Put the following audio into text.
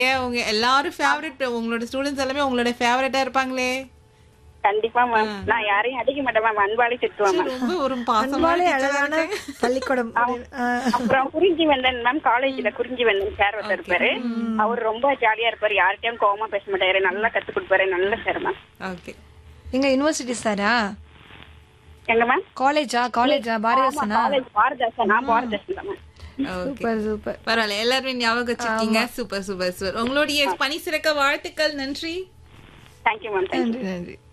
ஏன் உங்க எல்லாரும் ஃபேவரட் உங்களோட ஸ்டூடெண்ட்ஸ் எல்லாமே உங்களோட ஃபேவரட்டா இருப்பாங்களே கண்டிப்பா மேம் நான் யாரையும் அடிக்க மாட்டேன் மேம் அன்பாளி திட்டுவேன் மேம் ரொம்ப ஒரு பாசமான அன்பாலே teacher ஆ அழகான இருக்கு. பள்ளிக்கூடம் ஆ, அப்புறம் குறிஞ்சி வெந்தன் மேம் காலேஜ்ல குறிஞ்சி வெந்தன் சார் ஒருத்தர் இருப்பாரு அவர் ரொம்ப ஜாலியா இருப்பாரு யார்கிட்டயும் கோவமா பேச மாட்டாரு நல்லா கத்து கொடுப்பாரு நல்ல சார் மேம் ஓகே எங்க யூனிவர்சிட்டி சாரா எங்க மேம் காலேஜா காலேஜா பாரதிதாசனா காலேஜ் பாரதாசன் நான் பாரதாசன் தான் மேம் ஓகே சூப்பர் சூப்பர் பரவாயில்ல எல்லாருமே ஞாபகம் வச்சிருக்கீங்க சூப்பர் சூப்பர் சூப்பர் உங்களுடைய பணி சிறக்க வாழ்த்துக்கள் நன்றி தேங்க்யூ மேம் தேங்க்யூ நன்றி நன்றி